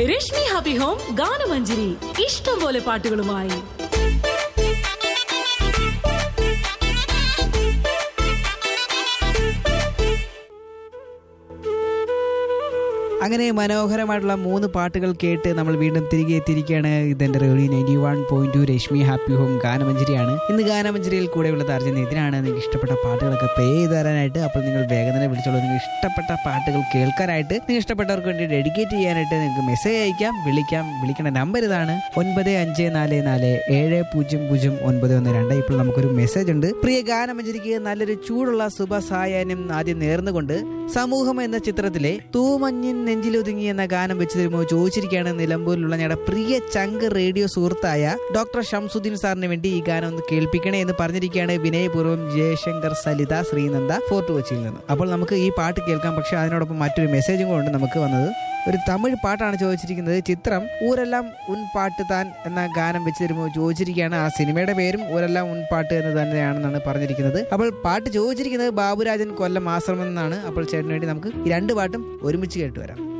Rashmi happy home ഗാനമഞ്ജരി ഇഷ്ടം പോലെ പാട്ടുകളുമായി അങ്ങനെ മനോഹരമായിട്ടുള്ള മൂന്ന് പാട്ടുകൾ കേട്ട് നമ്മൾ വീണ്ടും തിരികെ എത്തിയിരിക്കുകയാണ് ഇതെന്റെ radio ninety one point two Rashmi happy home ഗാനമഞ്ജരിയാണ് ഇന്ന് ഗാനമഞ്ജരിയിൽ കൂടെയുള്ളത് അർജുൻ ഇതിനാണ് നിങ്ങൾക്ക് ഇഷ്ടപ്പെട്ട പാട്ടുകളൊക്കെ പ്ലേ ചെയ്ത് തരാനായിട്ട് അപ്പോൾ നിങ്ങൾ വേഗം തന്നെ വിളിച്ചോളൂ നിങ്ങൾക്ക് ഇഷ്ടപ്പെട്ട പാട്ടുകൾ കേൾക്കാനായിട്ട് നിങ്ങൾ ഇഷ്ടപ്പെട്ടവർക്ക് വേണ്ടി ഡെഡിക്കേറ്റ് ചെയ്യാനായിട്ട് നിങ്ങൾക്ക് മെസ്സേജ് അയക്കാം വിളിക്കാം വിളിക്കേണ്ട നമ്പർ ഇതാണ് ഒൻപത് അഞ്ച് നാല് നാല് ഏഴ് പൂജ്യം പൂജ്യം ഒൻപത് ഒന്ന് രണ്ട് ഇപ്പോൾ നമുക്കൊരു മെസ്സേജ് ഉണ്ട് പ്രിയ ഗാനമഞ്ജരിക്ക് നല്ലൊരു ചൂടുള്ള ശുഭസായാഹ്നം ആദ്യം നേർന്നുകൊണ്ട് സമൂഹം എന്ന ചിത്രത്തിലെ തൂമഞ്ഞിൻ നെഞ്ചിലൊതുങ്ങി എന്ന ഗാനം വെച്ച് തരുമോ ചോദിച്ചിരിക്കുകയാണ് നിലമ്പൂരിലുള്ള ഞങ്ങളുടെ പ്രിയ ചങ്ക് റേഡിയോ സുഹൃത്തായ ഡോക്ടർ ഷംസുദ്ദീൻ സാറിന് വേണ്ടി ഈ ഗാനം ഒന്ന് കേൾപ്പിക്കണേ എന്ന് പറഞ്ഞിരിക്കുകയാണ് വിനയപൂർവ്വം ജയശങ്കർ സലിത ശ്രീനന്ദ ഫോർട്ട് കൊച്ചിയിൽ നിന്ന് അപ്പോൾ നമുക്ക് ഈ പാട്ട് കേൾക്കാം പക്ഷെ അതിനോടൊപ്പം മറ്റൊരു മെസ്സേജും കൊണ്ട് നമുക്ക് വന്നത് ഒരു തമിഴ് പാട്ടാണ് ചോദിച്ചിരിക്കുന്നത് ചിത്രം ഊരെല്ലാം ഉൻ പാട്ട് താൻ എന്ന ഗാനം വെച്ച് തരുമോ ചോദിച്ചിരിക്കുകയാണ് ആ സിനിമയുടെ പേരും ഊരെല്ലാം ഉൻ പാട്ട് എന്ന് തന്നെയാണെന്നാണ് പറഞ്ഞിരിക്കുന്നത് അപ്പോൾ പാട്ട് ചോദിച്ചിരിക്കുന്നത് ബാബുരാജൻ കൊല്ലം ആശ്രമം എന്നാണ് അപ്പോൾ ചേട്ടന് വേണ്ടി നമുക്ക് ഈ രണ്ട് പാട്ടും ഒരുമിച്ച് കേട്ട് വരാം